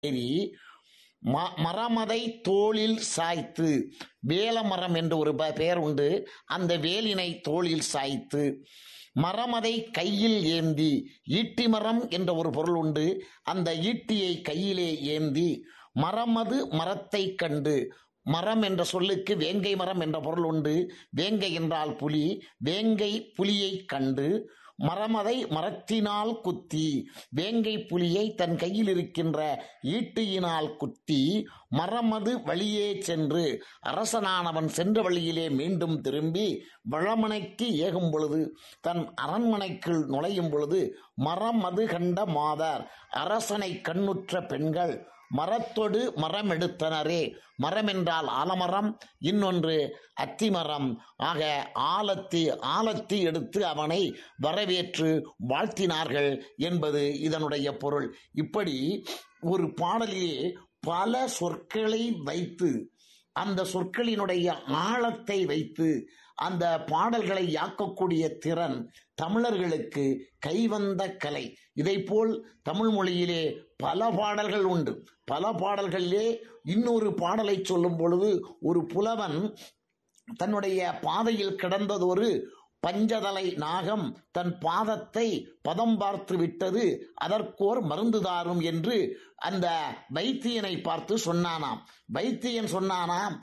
ஏறி ம- மரமதை தோளில் சாய்த்து வேலமரம் என்று ஒரு ப- பெயர் உண்டு அந்த வேலினை தோளில் சாய்த்து மரமதை கையில் ஏந்தி ஈட்டி மரம் என்ற ஒரு பொருள் உண்டு அந்த ஈட்டியை கையிலே ஏந்தி மரமது மரத்தை கண்டு மரம் என்ற சொல்லுக்கு வேங்கை மரம் என்ற பொருள் உண்டு வேங்கை என்றால் புலி வேங்கை புலியை கண்டு மரமதை மரத்தினால் குத்தி வேங்கை புலியை தன் கையில் இருக்கின்ற ஈட்டியினால் குத்தி மரமது வழியே சென்று அரசனானவன் சென்ற வழியிலே மீண்டும் திரும்பி வளமனைக்கு ஏகும் பொழுது தன் அரண்மனைக்குள் நுழையும் பொழுது மரமது கண்ட மாதர் அரசனை கண்ணுற்ற பெண்கள் மரத்தொடு மரம் எடுத்தனரே மரம் என்றால் ஆலமரம் இன்னொன்று அத்திமரம் ஆக ஆலத்தி ஆலத்தி எடுத்து அவனை வரவேற்று வாழ்த்தினார்கள் என்பது இதனுடைய பொருள் இப்படி ஒரு பாடலிலே பல சொற்களை வைத்து அந்த சொற்களினுடைய ஆழத்தை வைத்து அந்த பாடல்களை யாக்கக்கூடிய திறன் தமிழர்களுக்கு கைவந்த கலை இதைப்போல் தமிழ் மொழியிலே பல பாடல்கள் உண்டு பல பாடல்களிலே இன்னொரு பாடலை சொல்லும் பொழுது ஒரு புலவன் தன்னுடைய பாதையில் கிடந்ததொரு பஞ்சதலை நாகம் தன் பாதத்தை பதம் பார்த்து விட்டது அதற்கோர் மருந்து தாரும் என்று அந்த வைத்தியனை பார்த்து சொன்னானாம் வைத்தியன் சொன்னானாம்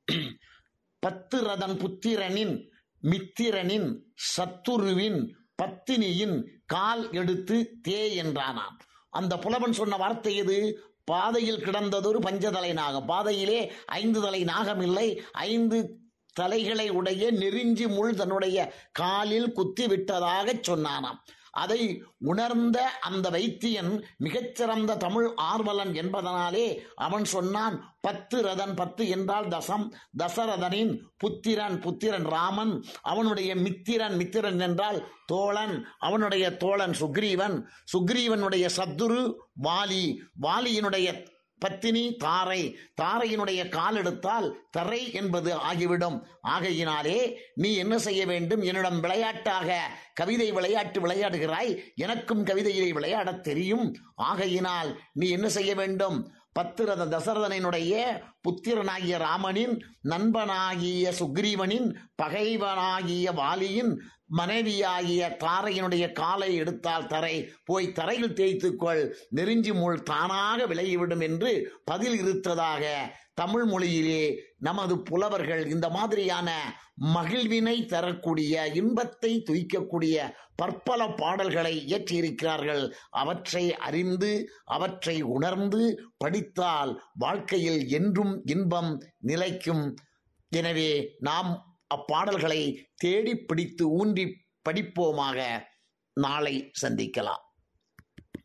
பத்து ரதன் புத்திரனின் மித்திரனின் சத்துருவின் பத்தினியின் கால் எடுத்து தே என்றானாம் அந்த புலவன் சொன்ன வார்த்தை எது பாதையில் கிடந்ததொரு பஞ்சதலை நாகம் பாதையிலே ஐந்து தலை நாகம் இல்லை ஐந்து தலைகளை உடைய நெருஞ்சி முள் தன்னுடைய காலில் குத்தி விட்டதாக சொன்னானாம் அதை உணர்ந்த அந்த வைத்தியன் மிகச்சிறந்த தமிழ் ஆர்வலன் என்பதனாலே அவன் சொன்னான் பத்து ரதன் பத்து என்றால் தசம் தசரதனின் புத்திரன் புத்திரன் ராமன் அவனுடைய மித்திரன் மித்திரன் என்றால் தோழன் அவனுடைய தோழன் சுக்ரீவன் சுக்ரீவனுடைய சத்துரு வாலி வாலியினுடைய பத்தினி தாரை தாரையினுடைய கால் எடுத்தால் தரை என்பது ஆகிவிடும் ஆகையினாலே நீ என்ன செய்ய வேண்டும் என்னிடம் விளையாட்டாக கவிதை விளையாட்டு விளையாடுகிறாய் எனக்கும் கவிதையிலே விளையாடத் தெரியும் ஆகையினால் நீ என்ன செய்ய வேண்டும் பத்திரத தசரதனினுடைய புத்திரனாகிய ராமனின் நண்பனாகிய சுக்ரீவனின் பகைவனாகிய வாலியின் மனைவியாகிய தாரையினுடைய காலை எடுத்தால் தரை போய் தரையில் தேய்த்துக்கொள் நெருஞ்சி முள் தானாக விலகிவிடும் என்று பதில் இருத்ததாக தமிழ் மொழியிலே நமது புலவர்கள் இந்த மாதிரியான மகிழ்வினை தரக்கூடிய இன்பத்தை துய்க்கக்கூடிய பற்பல பாடல்களை இயற்றியிருக்கிறார்கள் அவற்றை அறிந்து அவற்றை உணர்ந்து படித்தால் வாழ்க்கையில் என்றும் இன்பம் நிலைக்கும் எனவே நாம் அப்பாடல்களை தேடி பிடித்து ஊன்றி படிப்போமாக நாளை சந்திக்கலாம்